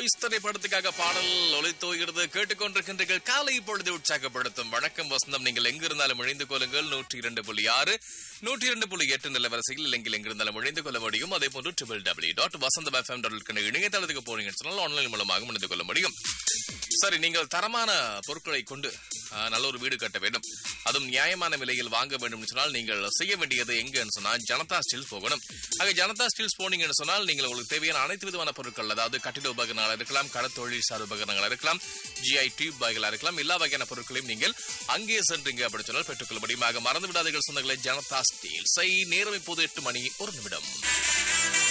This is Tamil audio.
பாய்ஸ் திரைப்படத்துக்காக பாடல் ஒளித்தோகிறது கேட்டுக்கொண்டிருக்கின்றீர்கள் காலை பொழுது உற்சாகப்படுத்தும் வணக்கம் வசந்தம் நீங்கள் எங்க இருந்தாலும் இணைந்து கொள்ளுங்கள் நூற்றி இரண்டு புள்ளி ஆறு நூற்றி இரண்டு புள்ளி எட்டு நிலவரசையில் இல்லைங்கில் எங்கிருந்தாலும் இணைந்து கொள்ள முடியும் அதே போன்று triple W dot Vasantham FM dot இணையதளத்துக்கு போனீங்கன்னு சொன்னால் ஆன்லைன் மூலமாக இணைந்து கொள்ள முடியும் சரி நீங்கள் தரமான பொருட்களை கொண்டு ஆ, நல்ல ஒரு வீடு கட்ட வேண்டும் அதுவும் நியாயமான விலையில் வாங்க வேண்டும் சொன்னால் நீங்கள் செய்ய வேண்டியது எங்கன்னு சொன்னால் ஜனதா ஸ்டீல்ஸ் போகணும் ஆக ஜனதா ஸ்டீல்ஸ் போனீங்கன்னு சொன்னால் நீங்கள் உங்களுக்கு தேவையான அனைத்து விதமான பொருட்கள் அதாவது கட்டிட உபகரணங்கள் இருக்கலாம் கடத்தொழில் சார் உபகரணங்கள் இருக்கலாம் ஜிஐ டியூப் வகைகளா இருக்கலாம் எல்லா வகையான பொருட்களையும் நீங்கள் அங்கே சென்றீங்க அப்படின்னு சொன்னால் பெற்றுக்கொள்ள முடியுமாக மறந்து விடாதீர்கள் சொந்தங்களை ஜனதா ஸ்டீல்ஸை நேரம் இப்போது எட்டு மணி ஒரு நிமிடம்